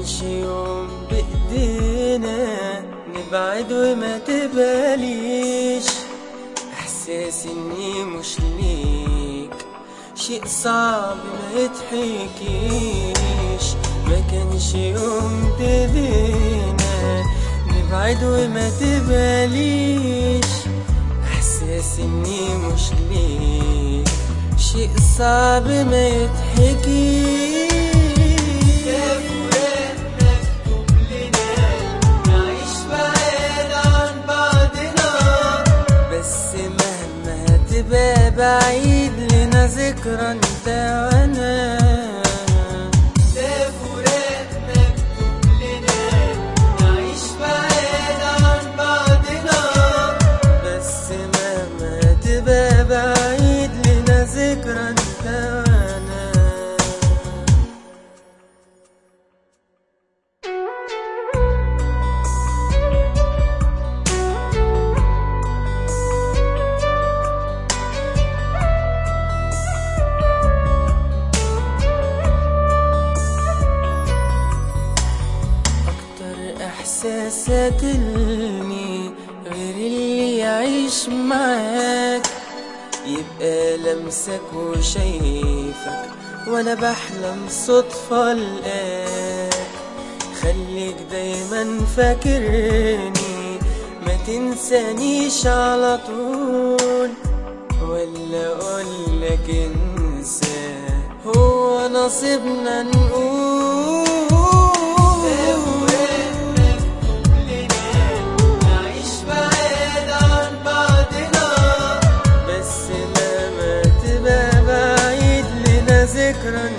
كانش يوم بإيدينا نبعد وما تباليش إحساس إني مش ليك شيء صعب ما يتحكيش ما كانش يوم بإيدينا نبعد وما تباليش إحساس إني مش ليك شيء صعب ما يتحكيش بس مهما تبقى بعيد لنا ذكرى انت وانا ده فراق مكتوب لنا نعيش بعيد عن بعضنا بس مهما تبقى بعيد لنا ذكرى انت وانا أكتر إحساس قاتلني غير اللي يعيش معاك يبقى لمسك وشايفك وأنا بحلم صدفة لقاك خليك دايما فاكرني ما تنسانيش على طول ولا أقولك انسى هو نصيبنا نقول نعيش بعيد عن بعضنا بس مهما تبقى بعيد لنا ذكرى